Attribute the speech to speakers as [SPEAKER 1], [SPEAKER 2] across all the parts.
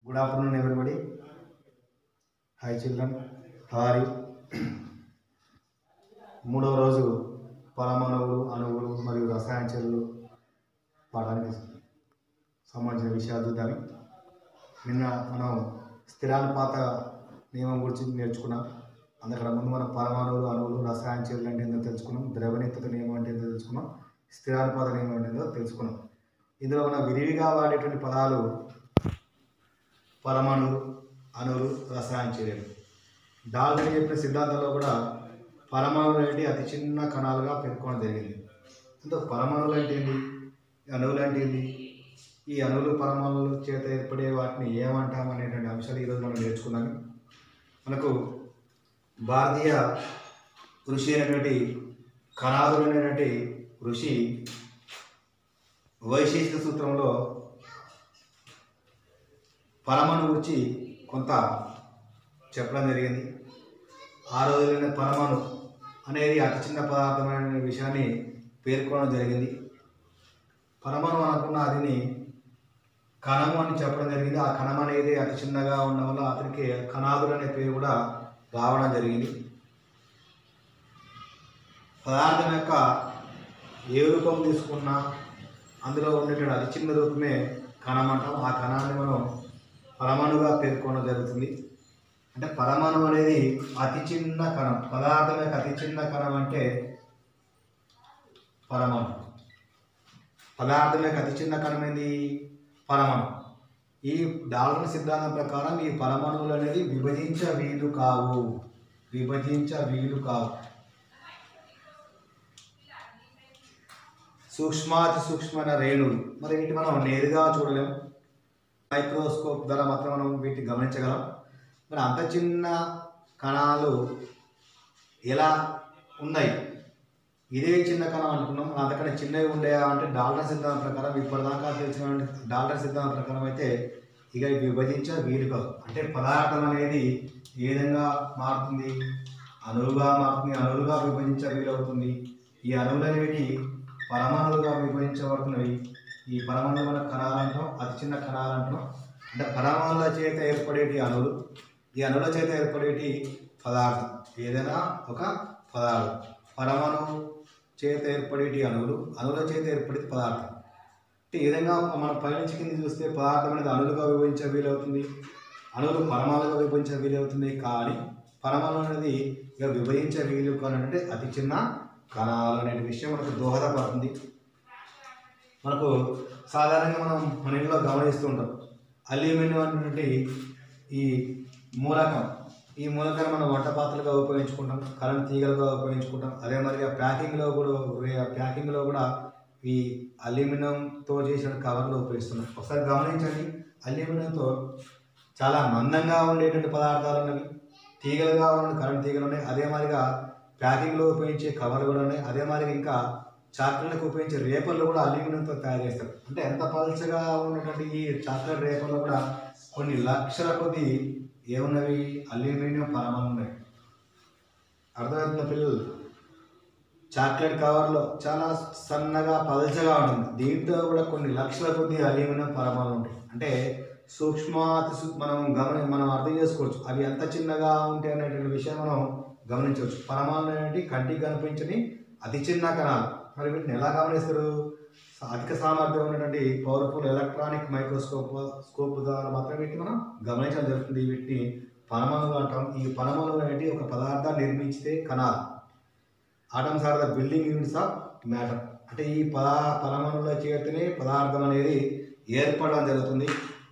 [SPEAKER 1] Good afternoon everybody hi children హారి మూడవ రోజు పరమాణువులు అణువులు మరియు రసాయన చర్యలు పాఠానికి సంబంధించిన విషయాలు చూద్దాం నిన్న మనం స్థిరానుపాత నియమం గురించి నేర్చుకున్నాం అందుకని ముందు మనం పరమాణువులు అణువులు రసాయన చర్యలు అంటే ఏంటో తెలుసుకున్నాం ద్రవనిత్యత నియమం అంటే ఏంటో తెలుసుకున్నాం స్థిరానుపాత నియమం అంటే ఏంటో తెలుసుకున్నాం ఇందులో మనం విరివిగా వాడేటువంటి పదాలు పరమాణువులు అణువులు రసాయన చర్యలు డాల్టన్ చెప్పిన సిద్ధాంతంలో కూడా పరమాణువులు ఏంటి అతి చిన్న కణాలుగా పేర్కొనడం జరిగింది అంటే పరమాణువులు అంటే ఏంటి అణువులు అంటే ఏంటి ఈ అణువులు పరమాణువుల చేత ఏర్పడే వాటిని ఏమంటాం అనేటువంటి అంశాలు ఈరోజు మనం నేర్చుకున్నాము మనకు భారతీయ ఋషి అయినటువంటి కణాదులు అనేటువంటి ఋషి వైశేషిక సూత్రంలో పరమాణు గురించి కొంత చెప్పడం జరిగింది ఆ రోజులైన పరమాణు అనేది అతి చిన్న పదార్థమైన విషయాన్ని పేర్కొనడం జరిగింది పరమాణు అనుకున్న అదిని కణము అని చెప్పడం జరిగింది ఆ కణం అనేది అతి చిన్నగా ఉండడం వల్ల అతనికి కణాదులు అనే పేరు కూడా రావడం జరిగింది పదార్థం యొక్క ఏ రూపం తీసుకున్నా అందులో ఉండేటువంటి అతి చిన్న రూపమే కణం అంటాం ఆ కణాన్ని మనం పరమాణుగా పేర్కొనడం జరుగుతుంది అంటే పరమాణు అనేది అతి చిన్న కణం పదార్థం యొక్క అతి చిన్న కణం అంటే పరమాణు పదార్థం యొక్క అతి చిన్న కణం ఏంది పరమాణు ఈ డాల్టన్ సిద్ధాంతం ప్రకారం ఈ పరమాణువులు అనేది విభజించ వీలు కావు విభజించ వీలు కావు సూక్ష్మాతి సూక్ష్మమైన రేణువులు మరి వీటిని మనం నేరుగా చూడలేం మైక్రోస్కోప్ ద్వారా మాత్రం మనం వీటిని గమనించగలం మరి అంత చిన్న కణాలు ఎలా ఉన్నాయి ఇదే చిన్న కణం అనుకున్నాం మరి అంతకన్నా చిన్నవి ఉండేవా అంటే డాల్టన్ సిద్ధాంతం ప్రకారం ఇప్పటిదాకా తెలిసిన డాల్టన్ సిద్ధాంతం ప్రకారం అయితే ఇక ఇవి విభజించ వీలు కాదు అంటే పదార్థం అనేది ఏ విధంగా మారుతుంది అణువుగా మారుతుంది అణువులుగా విభజించ వీలవుతుంది ఈ అణువులు అనేవి పరమాణువులుగా విభజించబడుతున్నవి ఈ పరమాణువులు మన కణాలు అంటాం అతి చిన్న కణాలు అంటాం అంటే పరమాణుల చేత ఏర్పడేటి అణువులు ఈ అణువుల చేత ఏర్పడేటి పదార్థం ఏదైనా ఒక పదార్థం పరమాణువు చేత ఏర్పడేటి అణువులు అణువుల చేత ఏర్పడేది పదార్థం అంటే ఈ విధంగా మన పైనుంచి కింద చూస్తే పదార్థం అనేది అణువులుగా విభజించే వీలవుతుంది అణువులు పరమాణులుగా విభజించే వీలవుతుంది కానీ పరమాణు అనేది ఇక విభజించే వీలు కానంటే అతి చిన్న కణాలు అనే విషయం మనకు దోహదపడుతుంది మనకు సాధారణంగా మనం మన ఇంట్లో గమనిస్తూ ఉంటాం అల్యూమినియం అనేటువంటి ఈ మూలకం ఈ మూలకాన్ని మనం వంట పాత్రలుగా ఉపయోగించుకుంటాం కరెంట్ తీగలుగా ఉపయోగించుకుంటాం అదే మరిగా ప్యాకింగ్లో కూడా ప్యాకింగ్లో కూడా ఈ అల్యూమినియంతో చేసిన కవర్లు ఉపయోగిస్తున్నాం ఒకసారి గమనించండి అల్యూమినియంతో చాలా మందంగా ఉండేటువంటి పదార్థాలు ఉన్నవి తీగలుగా ఉన్న కరెంట్ తీగలు ఉన్నాయి అదే మాదిరిగా ప్యాకింగ్లో ఉపయోగించే కవర్లు కూడా ఉన్నాయి అదే మాదిరిగా ఇంకా చాక్లెట్లకు ఉపయోగించే రేపర్లు కూడా అల్యూమినియంతో తయారు చేస్తారు అంటే ఎంత పలుచగా ఉన్నటువంటి ఈ చాక్లెట్ రేపర్లు కూడా కొన్ని లక్షల కొద్ది ఏమున్నవి అల్యూమినియం పరమాణు ఉన్నాయి అర్థమవుతున్న పిల్లలు చాక్లెట్ కవర్లో చాలా సన్నగా పలుచగా ఉంటుంది దీంతో కూడా కొన్ని లక్షల కొద్ది అల్యూమినియం పరమాణులు ఉంటాయి అంటే సూక్ష్మాతి సూ- మనం గమని మనం అర్థం చేసుకోవచ్చు అవి ఎంత చిన్నగా ఉంటాయి అనేటువంటి విషయం మనం గమనించవచ్చు పరమాణులు అనేవి కంటికి కనిపించని అతి చిన్న కణాలు మరి వీటిని ఎలా గమనిస్తారు స- అధిక సామర్థ్యం ఉన్నటువంటి పవర్ఫుల్ ఎలక్ట్రానిక్ మైక్రోస్కోప్ స్కోప్ ద్వారా మాత్రమే వీటిని మనం గమనించడం జరుగుతుంది వీటిని పరమాణువులు అంటాం ఈ పరమాణువులు అనేవి ఒక పదార్థాన్ని నిర్మించితే కణాలు atoms are the building units of matter అంటే ఈ పదా పరమాణువుల చేతనే పదార్థం అనేది ఏర్పడడం జరుగుతుంది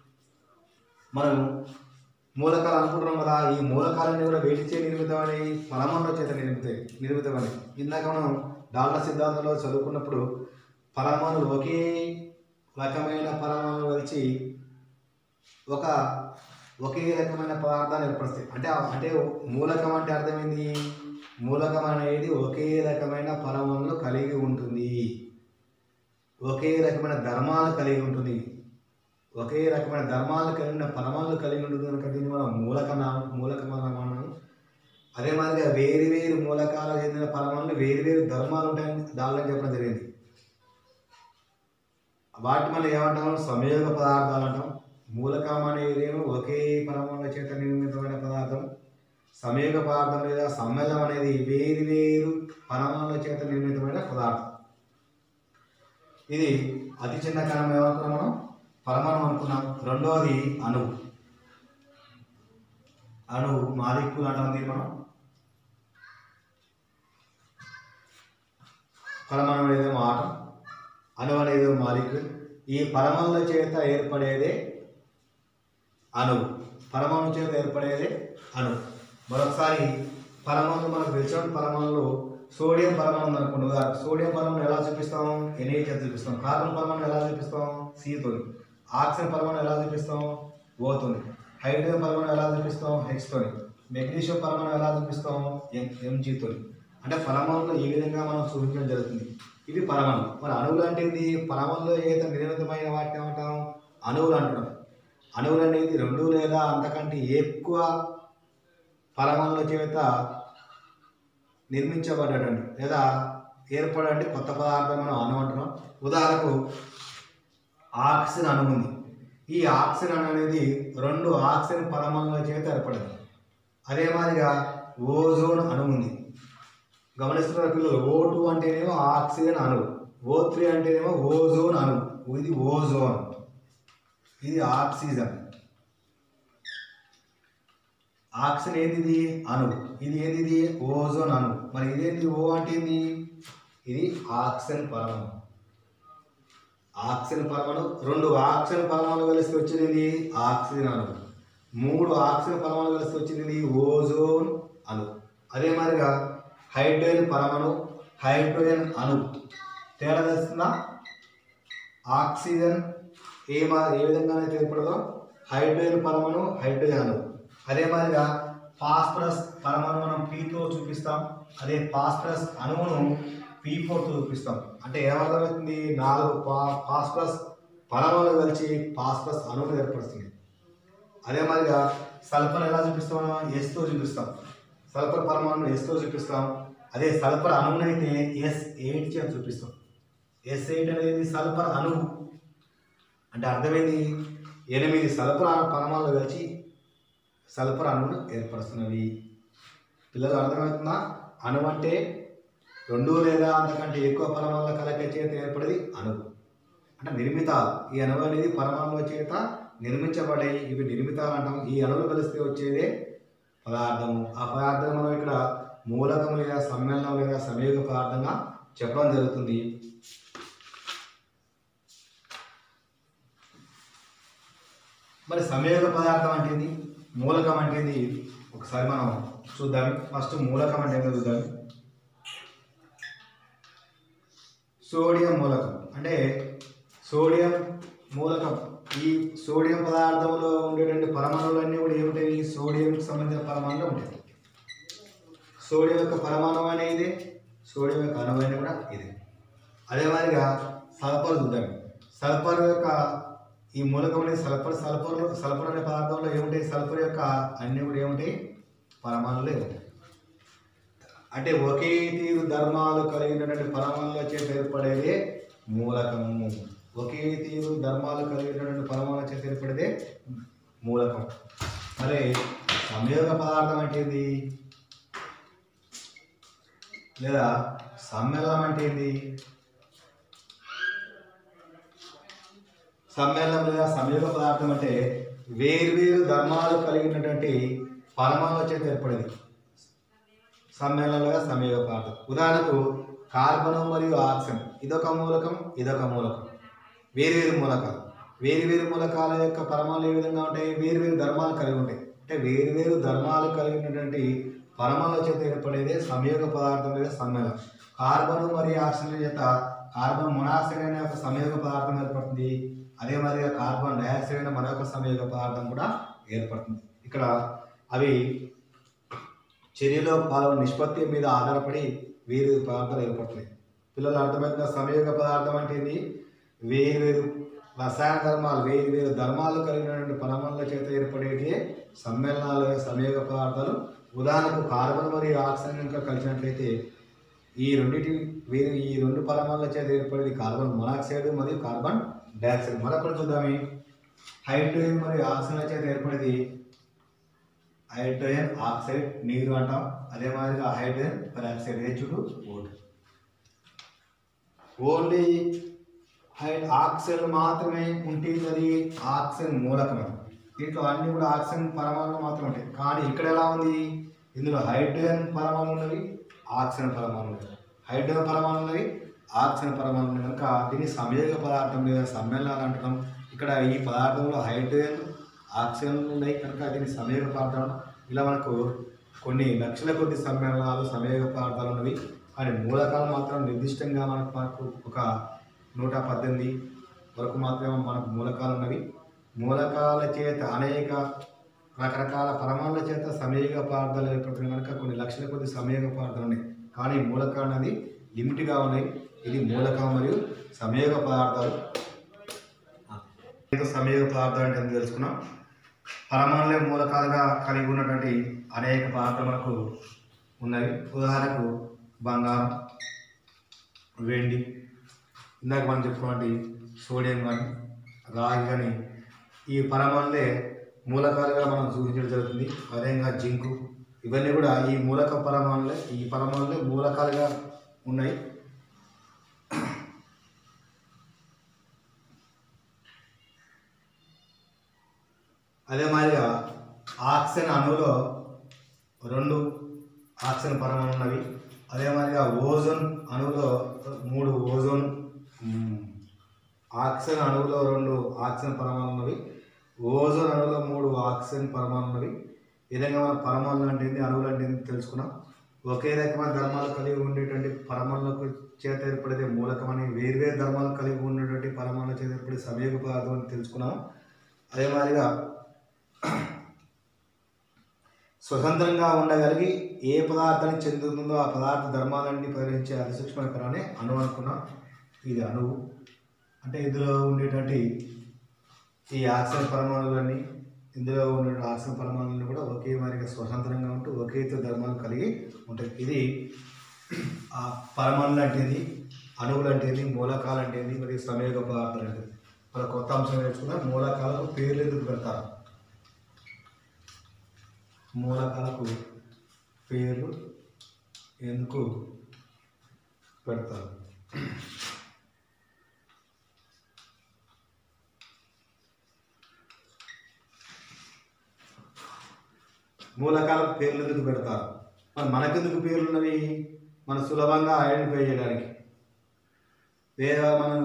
[SPEAKER 1] మనం మూలకాలు అనుకుంటున్నాం కదా ఈ మూలకాలన్నీ కూడా వేటిచే నిర్మితమని పరమాణుల చేత నిర్మితాయి నిర్మితమని ఇందాక మనం డాల్టా సిద్ధాంతంలో చదువుకున్నప్పుడు పరమాణులు ఒకే రకమైన పరమాణులు కలిసి ఒక ఒకే రకమైన పదార్థాన్ని ఏర్పరుస్తాయి అంటే ఆ- అంటే మూలకం అంటే అర్థమైంది మూలకం అనేది ఒకే రకమైన పరమాణులు కలిగి ఉంటుంది ఒకే రకమైన ధర్మాలు కలిగి ఉంటుంది ఒకే రకమైన ధర్మాలు కలిగిన పరమాణులు కలిగి ఉంటుంది కనుక దీన్ని మనం మూలకం మూలకం అన్నాము అదే మాదిరిగా వేరు వేరు మూలకాలకు చెందిన పరమాణులు వేరు వేరు ధర్మాలు ఉంటాయని దానిలో చెప్పడం జరిగింది వాటి మనం ఏమంటాం సంయోగ పదార్థాలు అంటాం మూలకం అనేదేమో ఒకే పరమాణుల చేత నిర్మితమైన పదార్థం సంయోగ పదార్థం లేదా సమ్మేళనం అనేది వేరు వేరు పరమాణుల చేత నిర్మితమైన పదార్థం ఇది అతి చిన్న కణం ఏమనుకున్నాం మనం పరమాణు అనుకున్నాం రెండవది అణువు అణువు మాలిక్యూల్ అంటాం దీన్ని మనం పరమాణు అనేది ఆటం అణువు అనేది మాలిక్యూల్ ఈ పరమాణుల చేత ఏర్పడేదే అణువు పరమాణు చేత ఏర్పడేదే అణువు మరొకసారి పరమాణులు మనకు తెలిసిన పరమాణులు సోడియం పరమాణు అనుకోండి ఉదాహరణ సోడియం పరమాణు ఎలా చూపిస్తాం ఎన్ఏ చేత చూపిస్తాం కార్బన్ పరమాణు ఎలా చూపిస్తాం సితో ఆక్సిజన్ పరమాణు ఎలా చూపిస్తాం ఓతోని హైడ్రోజన్ పరమాణు ఎలా చూపిస్తాం హెచ్తోని మెగ్నీషియం పరమాణు ఎలా చూపిస్తాం ఎం ఎంజీతోని అంటే పరమాణులు ఈ విధంగా మనం చూపించడం జరుగుతుంది ఇవి పరమాణు మరి అణువులు అంటే ఏంది పరమాణులో ఏదైతే నిర్మితమైన వాటిని ఏమంటాం అణువులు అంటున్నాం అణువులు అనేది రెండు లేదా అంతకంటే ఎక్కువ పరమాణుల చేత నిర్మించబడ్డాడండి లేదా ఏర్పడండి కొత్త పదార్థం మనం అణు అంటున్నాం ఉదాహరణకు ఆక్సిజన్ అణు ఉంది ఈ ఆక్సిజన్ అణు అనేది రెండు ఆక్సిజన్ పరమాణుల చేత ఏర్పడింది అదే మాదిరిగా ఓజోన్ అణు ఉంది గమనిస్తున్న పిల్లలు ఓ టూ అంటేనేమో ఆక్సిజన్ అణువు ఓ త్రీ అంటేనేమో ఓజోన్ అణువు ఇది ఓజోన్ ఇది ఆక్సిజన్ ఆక్సిజన్ ఏంది ఇది అణువు ఇది ఏంది ఇది ఓజోన్ అణువు మరి ఇదేంటి ఓ అంటే ఏంది ఇది ఆక్సిజన్ పరమాణు ఆక్సిజన్ పరమాణు రెండు ఆక్సిజన్ పరమాణు కలిసి వచ్చింది ఇది ఆక్సిజన్ అణువు మూడు ఆక్సిజన్ పరమాణు కలిసి వచ్చింది ఇది ఓజోన్ అణువు అదే మాదిరిగా హైడ్రోజన్ పరమాణు హైడ్రోజన్ అణువు తేడా తెలుస్తుందా ఆక్సిజన్ ఏ మా ఏ విధంగా అయితే ఏర్పడదో హైడ్రోజన్ పరమాణు హైడ్రోజన్ అణువు అదే మాదిరిగా ఫాస్ఫరస్ పరమాణు మనం పీతో చూపిస్తాం అదే ఫాస్ఫరస్ అణువును పీ ఫోర్తో చూపిస్తాం అంటే ఏమర్థమవుతుంది నాలుగు ఫా ఫాస్ఫరస్ పరమాణులు కలిసి ఫాస్ఫరస్ అణువును ఏర్పరుస్తుంది అదే మాదిరిగా సల్ఫర్ ఎలా చూపిస్తాం మనం ఎస్తో చూపిస్తాం సల్ఫర్ పరమాణును ఎస్తో చూపిస్తాం అదే సల్ఫర్ అణువునైతే ఎస్ ఎయిట్ చేత చూపిస్తాం ఎస్ ఎయిట్ అనేది సల్ఫర్ అణువు అంటే అర్థమైంది ఎనిమిది సల్ఫర్ పరమాణులు కలిసి సల్ఫర్ అణువును ఏర్పరుస్తున్నవి పిల్లలు అర్థమవుతుందా అణువు అంటే రెండు లేదా అంతకంటే ఎక్కువ పరమాణుల కలయిక చేత ఏర్పడేది అణువు అంటే నిర్మితాలు ఈ అణువు అనేది పరమాణుల చేత నిర్మించబడే ఇవి నిర్మితాలు అంటాం ఈ అణువులు కలిస్తే వచ్చేదే పదార్థము ఆ పదార్థం మనం ఇక్కడ మూలకం లేదా సమ్మేళనం లేదా సంయోగ పదార్థంగా చెప్పడం జరుగుతుంది మరి సంయోగ పదార్థం అంటే ఏంది మూలకం అంటే ఏంది ఒకసారి మనం చూద్దాం ఫస్ట్ మూలకం అంటే ఏందో చూద్దాం సోడియం మూలకం అంటే సోడియం మూలకం ఈ సోడియం పదార్థంలో ఉండేటువంటి పరమాణువులన్నీ కూడా ఏమిటాయి సోడియంకి సంబంధించిన పరమాణులు ఉంటాయి సోడియం యొక్క పరమాణు అనేది సోడియం యొక్క అణువైన కూడా ఇది అదే మాదిరిగా సల్ఫర్ చూద్దాం సల్ఫర్ యొక్క ఈ మూలకం అనేది సల్ఫర్ సల్ఫర్ సల్ఫర్ అనే పదార్థంలో ఏముంటాయి సల్ఫర్ యొక్క అన్నీ కూడా ఏముంటాయి పరమాణులే ఉంటాయి అంటే ఒకే తీరు ధర్మాలు కలిగినటువంటి పరమాణుల చేత ఏర్పడేదే మూలకము ఒకే తీరు ధర్మాలు కలిగినటువంటి పరమాణుల చేత ఏర్పడేదే మూలకం మరి సంయోగ పదార్థం అంటే ఏంది లేదా సమ్మేళనం అంటే ఏంది సమ్మేళనం లేదా సంయోగ పదార్థం అంటే వేర్వేరు ధర్మాలు కలిగినటువంటి పరమాణుల చేత ఏర్పడేది సమ్మేళనం లేదా సంయోగ పదార్థం ఉదాహరణకు కార్బన్ మరియు ఆక్సిజన్ ఇదొక మూలకం ఇదొక మూలకం వేరువేరు మూలకాలు వేరువేరు మూలకాల యొక్క పరమాణులు ఏ విధంగా ఉంటాయి వేరువేరు ధర్మాలు కలిగి ఉంటాయి అంటే వేరువేరు ధర్మాలు కలిగినటువంటి పరమాణుల చేత ఏర్పడేదే సంయోగ పదార్థం లేదా సమ్మేళనం కార్బన్ మరియు ఆక్సిజన్ చేత కార్బన్ మొనాక్సైడ్ అనే ఒక సంయోగ పదార్థం ఏర్పడుతుంది అదే మాదిరిగా కార్బన్ డయాక్సైడ్ అనే మరొక సంయోగ పదార్థం కూడా ఏర్పడుతుంది ఇక్కడ అవి చర్యలో పాల్గొన్న నిష్పత్తి మీద ఆధారపడి వేరు పదార్థాలు ఏర్పడుతున్నాయి పిల్లలు అర్థమైందా సంయోగ పదార్థం అంటే ఏంది వేరు వేరు రసాయన ధర్మాలు వేరు వేరు ధర్మాలు కలిగినటువంటి పరమాణుల చేత ఏర్పడేటి సమ్మేళనాలు సంయోగ పదార్థాలు ఉదాహరణకు కార్బన్ మరియు ఆక్సిజన్ కనుక కలిసినట్లయితే ఈ రెండింటి వేరు ఈ రెండు పరమాణుల చేత ఏర్పడేది కార్బన్ మొనాక్సైడ్ మరియు కార్బన్ డయాక్సైడ్ మరొకటి చూద్దామే హైడ్రోజన్ మరియు ఆక్సిజన్ చేత ఏర్పడేది హైడ్రోజన్ ఆక్సైడ్ నీరు అంటాం అదే మాదిరిగా hydrogen peroxide H two O two only హైడ్ ఆక్సిజన్ మాత్రమే ఉంటుంది అది ఆక్సిజన్ మూలకం దీంట్లో అన్ని కూడా ఆక్సిజన్ పరమాణువులు మాత్రమే ఉంటాయి కానీ ఇక్కడ ఎలా ఉంది ఇందులో హైడ్రోజన్ పరమాణువులు ఉన్నవి ఆక్సిజన్ పరమాణువులు ఉన్నవి హైడ్రోజన్ పరమాణువులు ఉన్నవి ఆక్సిజన్ పరమాణువులు ఉన్నవి కనుక దీన్ని సంయోగ పదార్థం లేదా సమ్మేళనాలు అంటున్నాం ఇక్కడ ఈ పదార్థంలో హైడ్రోజన్ ఆక్సిజన్ ఉన్నాయి కనుక దీన్ని సంయోగ పదార్థం ఇలా మనకు కొన్ని లక్షల కొద్ది సమ్మేళనాలు సంయోగ పదార్థాలు ఉన్నవి కానీ మూలకాలు మాత్రం నిర్దిష్టంగా మనకు మనకు ఒక నూట పద్దెనిమిది వరకు మాత్రమే మనకు మూలకాలు ఉన్నవి మూలకాల చేత అనేక రకరకాల పరమాణుల చేత సంయోగ పదార్థాలు ఏర్పడుతున్నాయి కనుక కొన్ని లక్షల కొద్ది సంయోగ పదార్థాలు ఉన్నాయి కానీ మూలకాలు అనేది లిమిట్గా ఉన్నాయి ఇది మూలకం మరియు సంయోగ పదార్థాలు అనేక సంయోగ పదార్థాలు అంటే ఎందుకు తెలుసుకున్నాం పరమాణులే మూలకాలుగా కలిగి ఉన్నటువంటి అనేక పదార్థాలు మనకు ఉన్నవి ఉదాహరణకు బంగారం వెండి ఇందాక మనం చెప్పుకున్నటువంటి సోడియం కానీ రాగి కానీ ఈ పరమాణులే మూలకాలుగా మనం సూచించడం జరుగుతుంది అదేవిధంగా జింకు ఇవన్నీ కూడా ఈ మూలక పరమాణులే ఈ పరమాణులే మూలకాలుగా ఉన్నాయి అదే మాదిరిగా ఆక్సిజన్ అణువులో రెండు ఆక్సిజన్ పరమాణులు ఉన్నవి అదే మాదిరిగా ఓజోన్ అణువులో మూడు ఓజోన్ మ్, ఆక్సిజన్ అణువులో రెండు ఆక్సిజన్ పరమాణులు ఉన్నవి ఓజోన్ అణువులో మూడు ఆక్సిజన్ పరమాణులు ఉన్నవి ఈ విధంగా మనం పరమాణులు అంటే ఏంటి అణువులు అంటే ఏంటి తెలుసుకున్నాం ఒకే రకమైన ధర్మాలు కలిగి ఉండేటువంటి పరమాణులకు చేత ఏర్పడే మూలకమని వేర్వేరు ధర్మాలు కలిగి ఉన్నటువంటి పరమాణుల చేత ఏర్పడే సంయోగ పదార్థం అని తెలుసుకున్నాం అదే మాదిరిగా స్వతంత్రంగా ఉండగలిగి ఏ పదార్థానికి చెందుతుందో ఆ పదార్థ ధర్మాలన్నీ పరిగణించే అతి సూక్ష్మ కణాన్ని అణువు అనుకున్నాం ఇది అణువు అంటే ఇందులో ఉండేటువంటి ఈ ఆక్సిజన్ పరమాణులన్నీ ఇందులో ఉండే ఆక్సిజన్ పరమాణులన్నీ కూడా ఒకే మాదిరిగా స్వతంత్రంగా ఉంటూ ఒకే ఇతర ధర్మాలు కలిగి ఉంటాయి ఇది ఆ పరమాణులు అంటే ఏంది అణువులు అంటే ఏంది మూలకాలు అంటే ఏంది మరియు సంయోగ పదార్థాలు అంటే ఏంది. మన కొత్త అంశం నేర్చుకున్న మూలకాలకు పేర్లు ఎందుకు పెడతారు మూలకాలకు పేర్లు ఎందుకు పెడతారు మూలకాలకు పేర్లు ఎందుకు పెడతారు మరి మనకెందుకు పేర్లు ఉన్నవి మనం సులభంగా ఐడెంటిఫై చేయడానికి వేరే మనం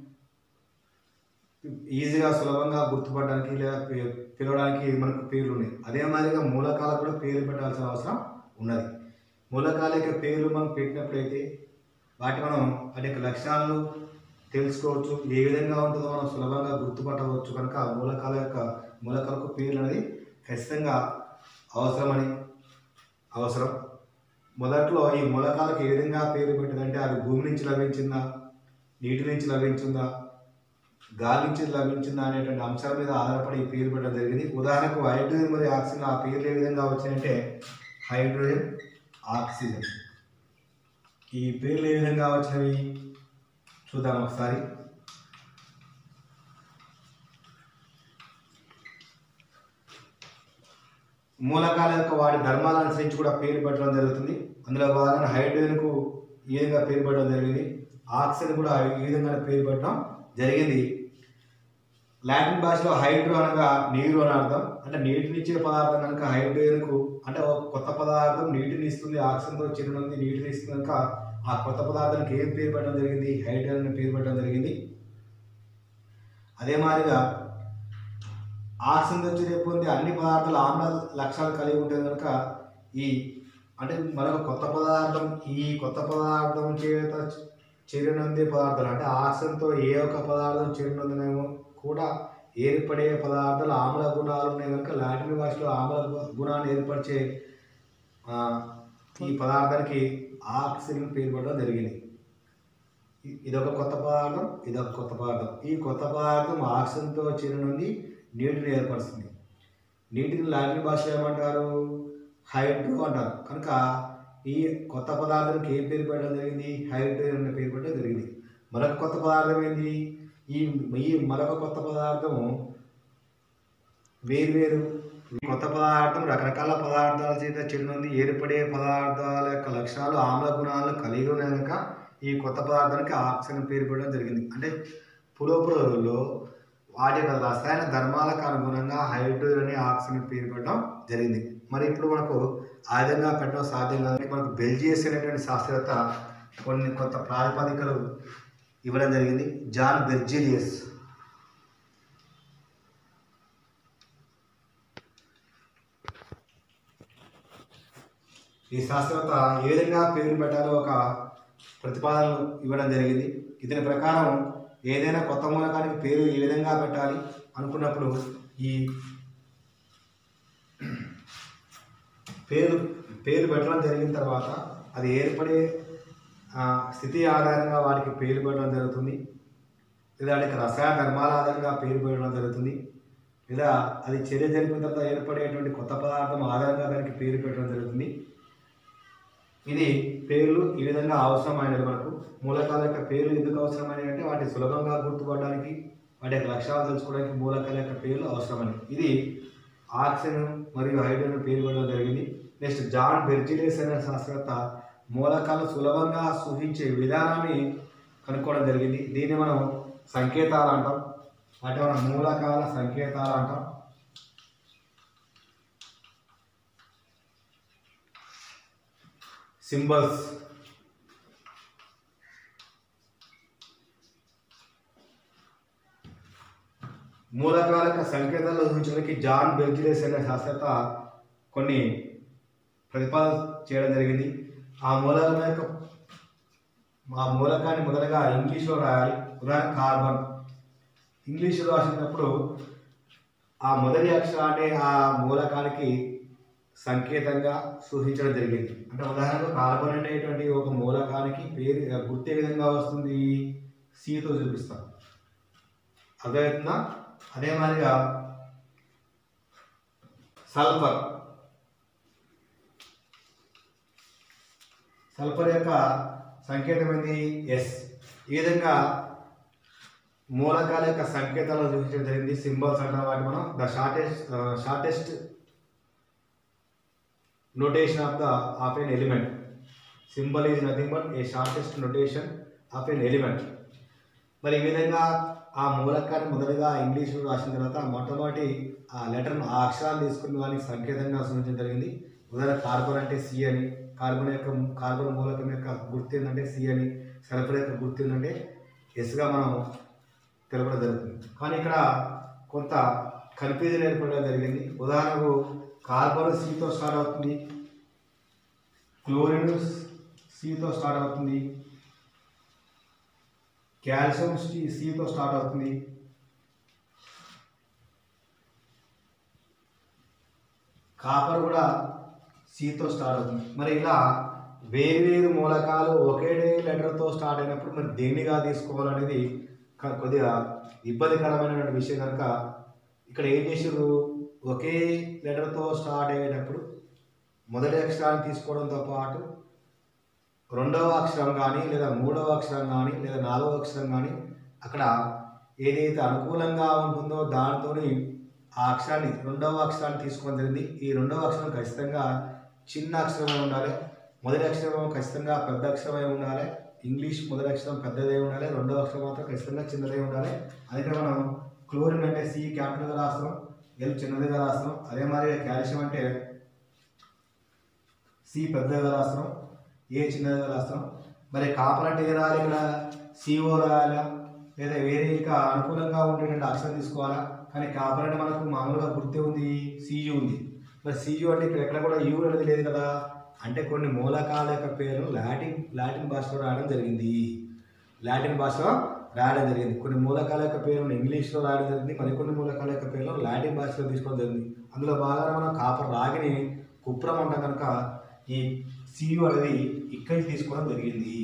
[SPEAKER 1] ఈజీగా సులభంగా గుర్తుపడడానికి లేదా పి- పిలవడానికి మనకు పేర్లు ఉన్నాయి అదే మాదిరిగా మూలకాలకు కూడా పేర్లు పెట్టాల్సిన అవసరం ఉన్నది మూలకాల యొక్క పేర్లు మనం పెట్టినప్పుడైతే వాటి మనం వాటి యొక్క లక్షణాలను తెలుసుకోవచ్చు ఏ విధంగా ఉంటుందో మనం సులభంగా గుర్తుపట్టవచ్చు కనుక ఆ మూలకాల యొక్క మూలకాలకు పేర్లు అనేది ఖచ్చితంగా అవసరమని అవసరం మొదట్లో ఈ మూలకాలకు ఏ విధంగా పేరు పెట్టదంటే అది భూమి నుంచి లభించిందా నీటి నుంచి లభించిందా గాలి నుంచి లభించిందా అనేటువంటి అంశాల మీద ఆధారపడి ఈ పేరు పెట్టడం జరిగింది ఉదాహరణకు హైడ్రోజన్ మరియు ఆక్సిజన్ ఆ పేర్లు ఏ విధంగా వచ్చాయంటే హైడ్రోజన్ ఆక్సిజన్ ఈ పేర్లు ఏ విధంగా వచ్చినవి చూద్దాం ఒకసారి మూలకాల యొక్క వాటి ధర్మాలను అనుసరించి కూడా పేరు పెట్టడం జరుగుతుంది అందులో భాగంగా హైడ్రోజన్కు ఈ విధంగా పేరు పెట్టడం జరిగింది ఆక్సిజన్ కూడా ఈ విధంగా పేరు పెట్టడం జరిగింది లాటిన్ భాషలో హైడ్రో అనగా నీరు అని అర్థం అంటే నీటినిచ్చే పదార్థం కనుక హైడ్రోజన్కు అంటే ఒక కొత్త పదార్థం నీటిని ఇస్తుంది ఆక్సిజన్తో చిరునుంది నీటిని ఇస్తుంది కనుక ఆ కొత్త పదార్థానికి ఏం పేరు పెట్టడం జరిగింది హైడ్రోజన్ అని పేరు పెట్టడం జరిగింది అదే మాదిరిగా ఆక్సిజన్ వచ్చి పొంది అన్ని పదార్థాలు ఆమ్ల లక్షణాలు కలిగి ఉంటుంది కనుక ఈ అంటే మరొక కొత్త పదార్థం ఈ కొత్త పదార్థం చేత చేరినందే పదార్థాలు అంటే ఆక్సిజన్తో ఏ ఒక్క పదార్థం చేరినందునేమో కూడా ఏర్పడే పదార్థాలు ఆమ్ల గుణాలు ఉన్నాయి కనుక లాటిన్ భాషలో ఆమ్ల గు- గుణాన్ని ఏర్పరిచే ఆ, ఈ పదార్థానికి ఆక్సిజన్ పేరు పెట్టడం జరిగింది ఇ- ఇదొక కొత్త పదార్థం ఇదొక కొత్త పదార్థం ఈ కొత్త పదార్థం ఆక్సిజన్తో చేరినుంది నీటిని ఏర్పరుస్తుంది నీటిని లాటిన్ భాషలో ఏమంటారు హైడ్రో అంటారు కనుక ఈ కొత్త పదార్థానికి ఏం పేరు పెట్టడం జరిగింది హైడ్రోజన్ అనే పేరు పెట్టడం జరిగింది మరొక కొత్త పదార్థం ఏంది ఈ ఈ మరొక కొత్త పదార్థము వేరువేరు కొత్త పదార్థం రకరకాల పదార్థాల చేత చెందింది ఏర్పడే పదార్థాల యొక్క లక్షణాలు ఆమ్ల గుణాలు కలిగి ఉన్నాక ఈ కొత్త పదార్థానికి ఆక్సిజన్ పేరు పెట్టడం జరిగింది అంటే పులోపులలో వాటి యొక్క రసాయన ధర్మాలకు అనుగుణంగా హైడ్రోజన్ అనే ఆక్సిజన్ పేరు పెట్టడం జరిగింది మరి ఇప్పుడు మనకు ఆ విధంగా పెట్టడం సాధ్యం కాదని మనకు బెల్జియస్ అనేటువంటి శాస్త్రవేత్త కొన్ని కొత్త ప్రాతిపదికలు ఇవ్వడం జరిగింది జాన్ బెర్జిలియస్ ఈ శాస్త్రవేత్త ఏ విధంగా పేరు పెట్టాలో ఒక ప్రతిపాదనలు ఇవ్వడం జరిగింది ఇతని ప్రకారం ఏదైనా కొత్త మూలకానికి పేరు ఏ విధంగా పెట్టాలి అనుకున్నప్పుడు ఈ పేరు పేరు పెట్టడం జరిగిన తర్వాత అది ఏర్పడే ఆ, స్థితి ఆధారంగా వాటికి పేరు పెట్టడం జరుగుతుంది లేదా వాటికి రసాయన ధర్మాల ఆధారంగా పేరు పెట్టడం జరుగుతుంది లేదా అది చర్య జరిపిన తర్వాత ఏర్పడేటువంటి కొత్త పదార్థం ఆధారంగా దానికి పేరు పెట్టడం జరుగుతుంది ఇది పేర్లు ఈ విధంగా అవసరమైనది మనకు మూలకాల యొక్క పేర్లు ఎందుకు అవసరమైనవి అంటే వాటి సులభంగా గుర్తుపడడానికి వాటి యొక్క లక్షణాలు తెలుసుకోవడానికి మూలకాల యొక్క పేర్లు అవసరమైనవి ఇది ఆక్సిజన్ మరియు హైడ్రోజన్ పేరు పెట్టడం జరిగింది నెక్స్ట్ జాన్ బెర్జిలేస్ అనే శాస్త్రవేత్త మూలకాలు సులభంగా సూచించే విధానాన్ని కనుక్కోవడం జరిగింది దీన్ని మనం సంకేతాలు అంటాం వాటి మనం మూలకాల సంకేతాలు అంటాం సింబల్స్ మూలకాల యొక్క సంకేతాలు సూచించడానికి జాన్ బెర్జిలేస్ అనే శాస్త్రవేత్త కొన్ని ప్రతిపాదన చేయడం జరిగింది ఆ మూలకం యొక్క ఆ మూలకాన్ని మొదటగా ఇంగ్లీష్లో రాయాలి ఉదాహరణ కార్బన్ ఇంగ్లీష్లో రాసినప్పుడు ఆ మొదటి అక్షరాన్ని ఆ మూలకానికి సంకేతంగా సూచించడం జరిగింది అంటే ఉదాహరణకు కార్బన్ అనేటువంటి ఒక మూలకానికి పేరు గుర్తే విధంగా వస్తుంది సితో చూపిస్తాం అర్థమవుతుందా అదే మాదిరిగా సల్ఫర్ సల్ఫర్ యొక్క సంకేతం ఏంది ఎస్ ఈ విధంగా మూలకాల యొక్క సంకేతాలను సూచించడం జరిగింది సింబల్స్ అంటాం వాటి మనం the shortest shortest notation of the of an element symbol is nothing but a shortest notation of an element మరి ఈ విధంగా ఆ మూలకాన్ని మొదటగా ఇంగ్లీష్లో రాసిన తర్వాత మొట్టమొదటి ఆ లెటర్ను ఆ అక్షరాలు తీసుకుని వానికి సంకేతంగా సూచించడం జరిగింది ఉదాహరణ కార్బన్ అంటే సి అని కార్బన్ యొక్క కార్బన్ మూలకం యొక్క గుర్తు ఏంటంటే సి అని సల్ఫర్ యొక్క గుర్తు ఏంటంటే ఎస్గా మనం తెలపడం జరుగుతుంది కానీ ఇక్కడ కొంత కన్ఫ్యూజన్ ఏర్పడడం జరిగింది ఉదాహరణకు కార్బన్ సితో స్టార్ట్ అవుతుంది క్లోరిన్ సితో స్టార్ట్ అవుతుంది కాల్షియం సి- సితో స్టార్ట్ అవుతుంది కాపర్ కూడా సితో స్టార్ట్ అవుతుంది మరి ఇలా వేరు మూలకాలు ఒకే లెటర్తో స్టార్ట్ అయినప్పుడు మరి దేనిగా తీసుకోవాలనేది క- కొద్దిగా ఇబ్బందికరమైనటువంటి విషయం కనుక ఇక్కడ ఏం చేసారు ఒకే లెటర్తో స్టార్ట్ అయ్యేటప్పుడు మొదటి అక్షరాన్ని తీసుకోవడంతో పాటు రెండవ అక్షరం కానీ లేదా మూడవ అక్షరం కానీ లేదా నాలుగవ అక్షరం కానీ అక్కడ ఏదైతే అనుకూలంగా ఉంటుందో దానితోని ఆ అక్షరాన్ని రెండవ అక్షరాన్ని తీసుకోవడం జరిగింది ఈ రెండవ అక్షరం ఖచ్చితంగా చిన్న అక్షరమై ఉండాలి మొదటి అక్షరం ఖచ్చితంగా పెద్ద అక్షరమై ఉండాలి ఇంగ్లీష్ మొదటి అక్షరం పెద్దదై ఉండాలి రెండవ అక్షరం మాత్రం ఖచ్చితంగా చిన్నదై ఉండాలి అందుకే మనం క్లోరిన్ అంటే సి క్యాపిటల్గా రాస్తాం ఎల్ చిన్నదిగా రాస్తాం అదే మరి కాల్షియం అంటే సి పెద్దగా రాస్తాం ఏ చిన్నదిగా రాస్తాం మరి కాపర్ అంటే ఏం రాయాలి ఇక్కడ సిఓ రాయాలా లేదా వేరే ఇంకా అనుకూలంగా ఉండేటువంటి అక్షరం తీసుకోవాలా కానీ కాపర్ అంటే మనకు మామూలుగా గుర్తే ఉంది సియు ఉంది మరి సియు అంటే ఇక్కడ ఎక్కడ కూడా యు అనేది లేదు కదా అంటే కొన్ని మూలకాల యొక్క పేరు లాటిన్ లాటిన్ భాషలో రాయడం జరిగింది లాటిన్ భాషలో రాయడం జరిగింది కొన్ని మూలకాల యొక్క పేరును ఇంగ్లీష్లో రాయడం జరిగింది మరికొన్ని మూలకాల యొక్క పేర్లు లాటిన్ భాషలో తీసుకోవడం జరిగింది అందులో బాగా మనం కాపర్ రాగిని కుప్రం అంటాం కనుక ఈ సియు అనేది ఇక్కడి నుంచి తీసుకోవడం జరిగింది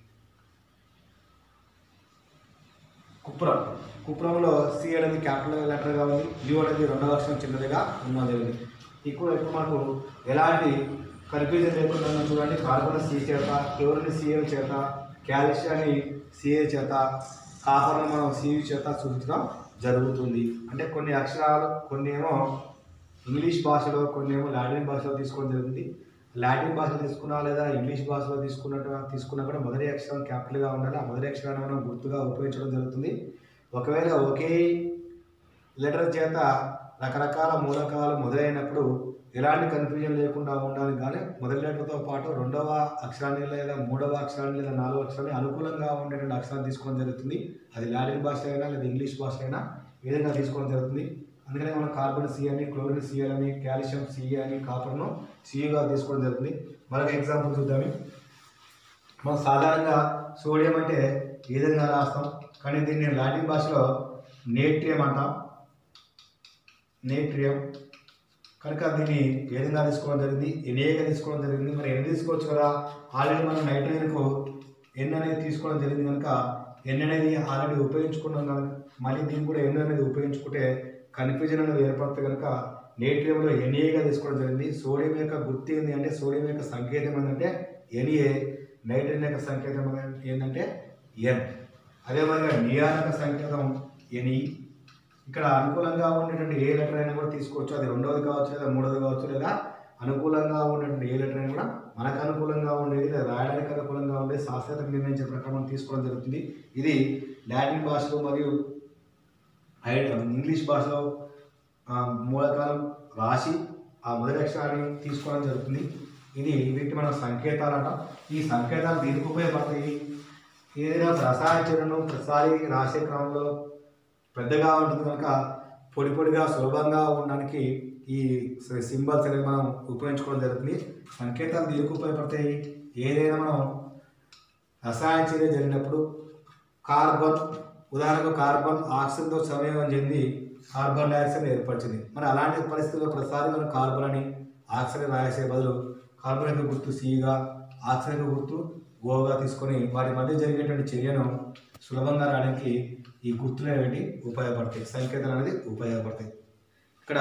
[SPEAKER 1] కుప్రం కుప్రంలో సి అనేది క్యాపిటల్ లెటర్గా ఉంది యు అనేది రెండవ అక్షరం చిన్నదిగా ఉన్నది జరిగింది ఎక్కువ ఎక్కువ మనకు ఎలాంటి కన్ఫ్యూజన్ లేకుండా మనం చూడండి కార్బన్ సి చేత క్లోరిన్ సిఎల్ చేత కాల్షియాన్ని సిఏ చేత కాపర్ను మనం సియు చేత సూచించడం జరుగుతుంది అంటే కొన్ని అక్షరాలు కొన్ని ఏమో ఇంగ్లీష్ భాషలో కొన్ని ఏమో లాటిన్ భాషలో తీసుకోవడం జరుగుతుంది లాటిన్ భాషలో తీసుకున్నా లేదా ఇంగ్లీష్ భాషలో తీసుకున్నట్టు తీసుకున్నా కూడా మొదటి అక్షరం క్యాపిటల్గా ఉండాలి ఆ మొదటి అక్షరాన్ని మనం గుర్తుగా ఉపయోగించడం జరుగుతుంది ఒకవేళ ఒకే లెటర్ చేత రకరకాల మూలకాలు మొదలైనప్పుడు ఎలాంటి కన్ఫ్యూజన్ లేకుండా ఉండాలి కానీ మొదటి లెటర్తో పాటు రెండవ అక్షరాన్ని లేదా మూడవ అక్షరాన్ని లేదా నాలుగవ అక్షరాన్ని అనుకూలంగా ఉండేటువంటి అక్షరాన్ని తీసుకోవడం జరుగుతుంది అది లాటిన్ భాష అయినా లేదా ఇంగ్లీష్ భాష అయినా ఈ విధంగా తీసుకోవడం జరుగుతుంది అందుకనే మనం కార్బన్ సి అని క్లోరిన్ సి అని కాల్షియం సి అని కాపర్ను సిగా తీసుకోవడం జరుగుతుంది మరొక ఎగ్జాంపుల్ చూద్దాం మనం సాధారణంగా సోడియం అంటే ఈ విధంగా రాస్తాం కానీ దీన్ని లాటిన్ భాషలో నేట్రియం అంటాం నేట్రియం కనుక దీన్ని ఏ విధంగా తీసుకోవడం జరిగింది ఎన్ఏగా తీసుకోవడం జరిగింది మరి ఎన్ని తీసుకోవచ్చు కదా ఆల్రెడీ మనం నైట్రోజన్కు ఎన్ అనేది తీసుకోవడం జరిగింది కనుక ఎన్ అనేది ఆల్రెడీ ఉపయోగించుకున్నాం కనుక మళ్ళీ దీన్ని కూడా ఎన్ అనేది ఉపయోగించుకుంటే కన్ఫ్యూజన్ అనేది ఏర్పడుతుంది కనుక నేట్రియంలో ఎన్ఏగా తీసుకోవడం జరిగింది సోడియం యొక్క గుర్తు ఏంటి అంటే సోడియం యొక్క సంకేతం ఏంటంటే ఎన్ఏ నైట్రోజన్ యొక్క సంకేతం ఏంటంటే ఎన్ అదే మాదిరిగా నియాన్ యొక్క సంకేతం ఎన్ఈ ఇక్కడ అనుకూలంగా ఉండేటువంటి ఏ లెటర్ అయినా కూడా తీసుకోవచ్చు అది రెండవది కావచ్చు లేదా మూడవది కావచ్చు లేదా అనుకూలంగా ఉండేటువంటి ఏ లెటర్ అయినా కూడా మనకు అనుకూలంగా ఉండేది లేదా రాయడానికి అనుకూలంగా ఉండేది శాస్త్రవేత్త నిర్ణయించిన ప్రకారం తీసుకోవడం జరుగుతుంది ఇది లాటిన్ భాషలో మరియు ఐ- ఇంగ్లీష్ భాషలో ఆ, మూలకాలు రాసి ఆ మొదటి అక్షరాన్ని తీసుకోవడం జరుగుతుంది ఇది వీటిని మనం సంకేతాలు అంటాం ఈ సంకేతాలు దీనికి ఉపయోగపడతాయి ఏదైనా ఒక రసాయన చర్యను ప్రతిసారి రాసే క్రమంలో పెద్దగా ఉంటుంది కనుక పొడి పొడిగా సులభంగా ఉండడానికి ఈ సింబల్స్ అనేవి మనం ఉపయోగించుకోవడం జరుగుతుంది సంకేతాలు దీనికి ఉపయోగపడతాయి ఏదైనా మనం రసాయన చర్య జరిగినప్పుడు కార్బన్ ఉదాహరణకు కార్బన్ ఆక్సిజన్తో సంయోగం చెంది కార్బన్ డైఆక్సైడ్ ఏర్పరిచింది మరి అలాంటి పరిస్థితుల్లో ప్రతిసారి మనం కార్బన్ అని ఆక్సిజన్ రాసే బదులు కార్బన్ యొక్క గుర్తు సిగా ఆక్సిజన్ యొక్క గుర్తు ఓగా తీసుకొని వాటి మధ్య జరిగేటువంటి చర్యను సులభంగా రావడానికి ఈ గుర్తులు అనేవి ఉపయోగపడతాయి సంకేతాలు అనేది ఉపయోగపడతాయి ఇక్కడ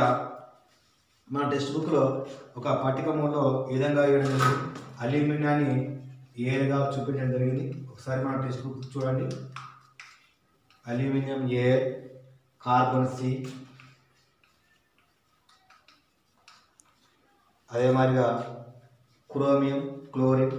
[SPEAKER 1] మన టెక్స్ట్ బుక్లో ఒక పట్టిక మూలలో ఈ విధంగా ఇవ్వడం జరిగింది అల్యూమినియాన్ని ఏగా చూపించడం జరిగింది ఒకసారి మన టెక్స్ట్ బుక్ చూడండి అల్యూమినియం ఏ కార్బన్ సి అదే మాదిరిగా క్రోమియం క్లోరిన్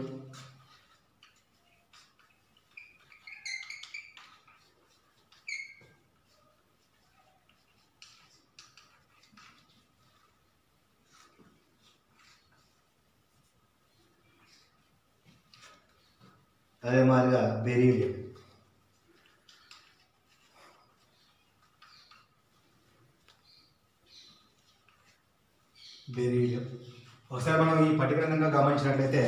[SPEAKER 1] అదే మాదిరిగా బెరీలియం బెరీలియం ఒకసారి మనం ఈ పట్టిక కనుక గమనించినట్లయితే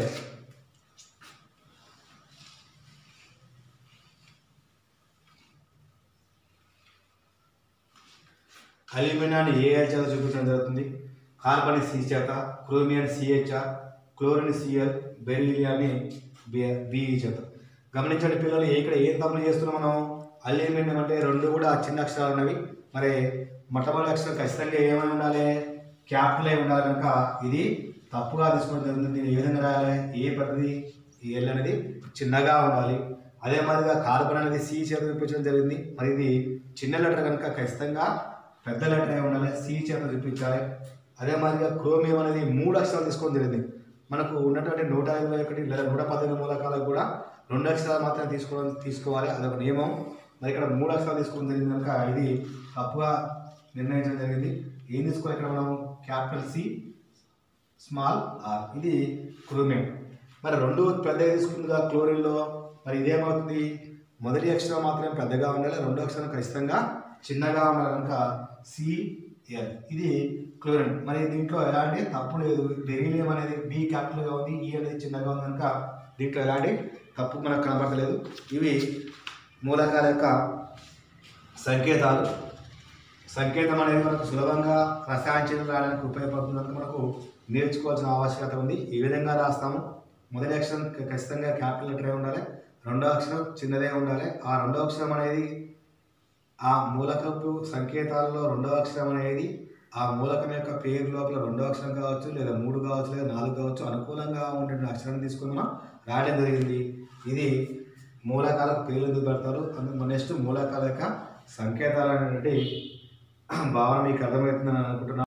[SPEAKER 1] అల్యూమినియాన్ని ఏ చేత చూపించడం జరుగుతుంది కార్బన్ సి చేత క్రోమియన్ సిహెచ్ఆర్ క్లోరిన్ సిఎల్ బెరీలియాన్ని బిఈ చేత గమనించండి పిల్లలు ఇక్కడ ఏం తప్పులు చేస్తున్నాం మనం అల్యూమినియం అంటే రెండు కూడా చిన్న అక్షరాలు ఉన్నవి మరి మొట్టమొదటి అక్షరం ఖచ్చితంగా ఏమై ఉండాలి క్యాపిటల్ అయి ఉండాలి కనుక ఇది తప్పుగా తీసుకోవడం జరుగుతుంది దీన్ని ఏ విధంగా రాయాలి ఏ పద్ధతి ఈ ఎల్ అనేది చిన్నగా ఉండాలి అదే మాదిరిగా కార్బన్ అనేది సి చేత చూపించడం జరిగింది మరి ఇది చిన్న లెటర్ కనుక ఖచ్చితంగా పెద్ద లెటర్ అయి ఉండాలి సి చేత చూపించాలి అదే మాదిరిగా క్రోమియం అనేది మూడు అక్షరాలు తీసుకోవడం జరిగింది మనకు ఉన్నటువంటి నూట ఇరవై ఒకటి లేదా నూట పద్దెనిమిది మూలకాలకు కూడా రెండు అక్షరాలు మాత్రమే తీసుకోవడం తీసుకోవాలి అదొక నియమం మరి ఇక్కడ మూడు అక్షరాలు తీసుకోవడం జరిగింది కనుక ఇది తప్పుగా నిర్ణయించడం జరిగింది ఏం తీసుకోవాలి ఇక్కడ మనం క్యాపిటల్ సి స్మాల్ ఆర్ ఇది క్రోమియం మరి రెండు పెద్దగా తీసుకుందిగా క్లోరిన్లో మరి ఇదేమవుతుంది మొదటి అక్షరం మాత్రమే పెద్దగా ఉండాలి రెండో అక్షరం ఖచ్చితంగా చిన్నగా ఉండాలి కనుక సిఎల్ ఇది క్లోరిన్ మరి దీంట్లో ఎలాంటి తప్పు లేదు బెరీలియం అనేది బి క్యాపిటల్గా ఉంది ఈ అనేది చిన్నగా ఉంది కనుక దీంట్లో ఎలాంటి తప్పు మనకు కనపడలేదు ఇవి మూలకాల యొక్క సంకేతాలు సంకేతం అనేది మనకు సులభంగా రసాయన రాయడానికి ఉపయోగపడుతుంది కనుక మనకు నేర్చుకోవాల్సిన ఆవశ్యకత ఉంది ఈ విధంగా రాస్తాము మొదటి అక్షరం ఖ- ఖచ్చితంగా క్యాపిటల్ లెటర్ ఉండాలి రెండో అక్షరం చిన్నదే ఉండాలి ఆ రెండో అక్షరం అనేది ఆ మూలకపు సంకేతాలలో రెండో అక్షరం అనేది ఆ మూలకం యొక్క పేరు లోపల రెండో అక్షరం కావచ్చు లేదా మూడు కావచ్చు లేదా నాలుగు కావచ్చు అనుకూలంగా ఉండే అక్షరాన్ని తీసుకుని మనం రాయడం జరిగింది ఇది మూలకాలకు పేర్లు ఎందుకు పెడతారు అందుకు నెక్స్ట్ మూలకాల యొక్క సంకేతాలు అనేటువంటి భావన మీకు అర్థమవుతుందని అనుకుంటున్నాను